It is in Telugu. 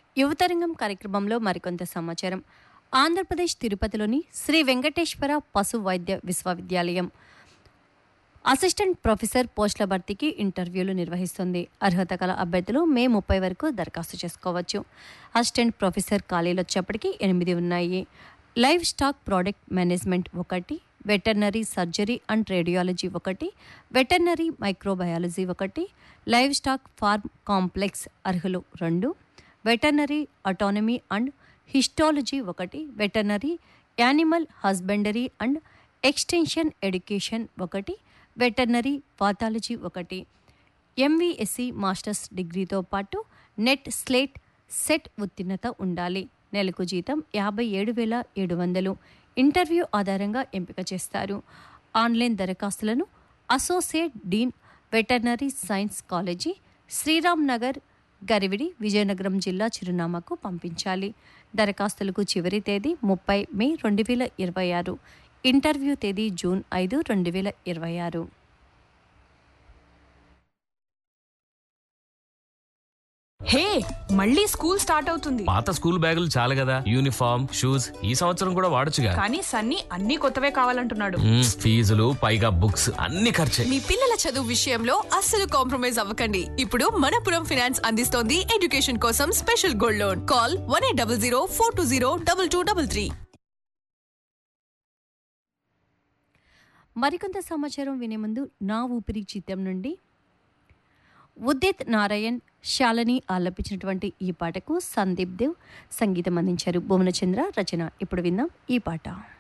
యువతరంగం కార్యక్రమంలో మరికొంత సమాచారం ఆంధ్రప్రదేశ్ తిరుపతిలోని శ్రీ వెంకటేశ్వర పశు వైద్య విశ్వవిద్యాలయం అసిస్టెంట్ ప్రొఫెసర్ పోస్టుల భర్తీకి ఇంటర్వ్యూలు నిర్వహిస్తుంది అర్హత గల అభ్యర్థులు మే ముప్పై వరకు దరఖాస్తు చేసుకోవచ్చు అసిస్టెంట్ ప్రొఫెసర్ ఖాళీలు వచ్చేప్పటికి ఎనిమిది ఉన్నాయి లైవ్ స్టాక్ ప్రోడక్ట్ మేనేజ్మెంట్ ఒకటి వెటర్నరీ సర్జరీ అండ్ రేడియాలజీ ఒకటి వెటర్నరీ మైక్రోబయాలజీ ఒకటి లైవ్ స్టాక్ ఫార్మ్ కాంప్లెక్స్ అర్హులు రెండు వెటర్నరీ అటానమీ అండ్ హిస్టాలజీ ఒకటి veterinary animal husbandry and extension education ఒకటి వెటర్నరీ పాథాలజీ ఒకటి ఎంవీఎస్సి మాస్టర్స్ డిగ్రీతో పాటు నెట్ స్లేట్ సెట్ ఉత్తీర్ణత ఉండాలి నెలకు జీతం యాభై ఏడు వేల ఏడు వందలు ఇంటర్వ్యూ ఆధారంగా ఎంపిక చేస్తారు ఆన్లైన్ దరఖాస్తులను associate dean veterinary science college Sriram Nagar Garividi Vizianagaram జిల్లా చిరునామాకు పంపించాలి దరఖాస్తులకు చివరి తేదీ ముప్పై మే రెండు వేల ఇరవై ఆరు ఇంటర్వ్యూ తేదీ జూన్ ఐదు రెండు వేల ఇరవై ఆరు హే మళ్ళీ స్కూల్ స్టార్ట్ అవుతుంది పాత స్కూల్ బ్యాగులు చాలు కదా యూనిఫామ్ షూస్ ఈ సంవత్సరం కూడా వాడొచ్చుగా కానీ సన్నీ అన్ని కొత్తవే కావాలంటున్నాడు మ్మ్, ఫీజులు పైగా బుక్స్ అన్ని ఖర్చే మీ పిల్లల చదువు విషయంలో అస్సలు కాంప్రమైజ్ అవ్వకండి ఇప్పుడు మనపురం ఫైనాన్స్ అందిస్తోంది ఎడ్యుకేషన్ కోసం special gold loan call one eight double zero four two zero double two double three మరికొంత సమాచారం వినే ముందు నా ఊపిరి చిత్రం నుండి ఉదిత్ నారాయణ్ శాలని ఆలపించినటువంటి ఈ పాటకు సందీప్ దేవ్ సంగీతం అందించారు భువనచంద్ర రచన ఇప్పుడు విందాం ఈ పాట